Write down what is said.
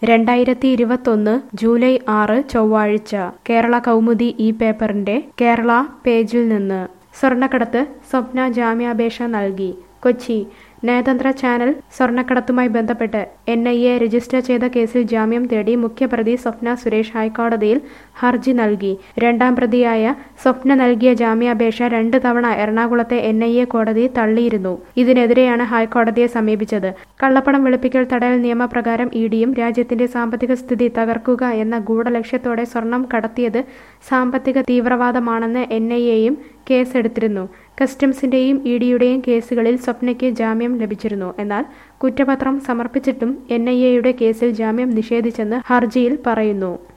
രണ്ടായിരത്തി ഇരുപത്തൊന്ന് ജൂലൈ ആറ് ചൊവ്വാഴ്ച കേരള കൗമുദി ഈ പേപ്പറിന്റെ കേരള പേജിൽ നിന്ന് സ്വർണ്ണക്കടത്ത് സ്വപ്ന ജാമ്യാപേക്ഷ നൽകി കൊച്ചി നയതന്ത്ര ചാനൽ സ്വർണ്ണക്കടത്തുമായി ബന്ധപ്പെട്ട് എൻ ഐ എ രജിസ്റ്റർ ചെയ്ത കേസിൽ ജാമ്യം തേടി മുഖ്യപ്രതി സ്വപ്ന സുരേഷ് ഹൈക്കോടതിയിൽ ഹർജി നൽകി രണ്ടാം പ്രതിയായ സ്വപ്ന നൽകിയ ജാമ്യാപേക്ഷ രണ്ട് തവണ എറണാകുളത്തെ എൻ ഐ എ കോടതി തള്ളിയിരുന്നു ഇതിനെതിരെയാണ് ഹൈക്കോടതിയെ സമീപിച്ചത് കള്ളപ്പണം വെളുപ്പിക്കൽ തടയൽ നിയമപ്രകാരം ഇ ഡിയും രാജ്യത്തിന്റെ സാമ്പത്തിക സ്ഥിതി തകർക്കുക എന്ന ഗൂഢലക്ഷ്യത്തോടെ സ്വർണം കടത്തിയത് സാമ്പത്തിക തീവ്രവാദമാണെന്ന് എൻ ഐ എയും കേസെടുത്തിരുന്നു കസ്റ്റംസിന്റെയും ഇ ഡിയുടെയും കേസുകളിൽ സ്വപ്നയ്ക്ക് ജാമ്യം ലഭിച്ചിരുന്നു എന്നാൽ കുറ്റപത്രം സമർപ്പിച്ചിട്ടും എൻ ഐ എയുടെ കേസിൽ ജാമ്യം നിഷേധിച്ചെന്ന് ഹർജിയിൽ പറയുന്നു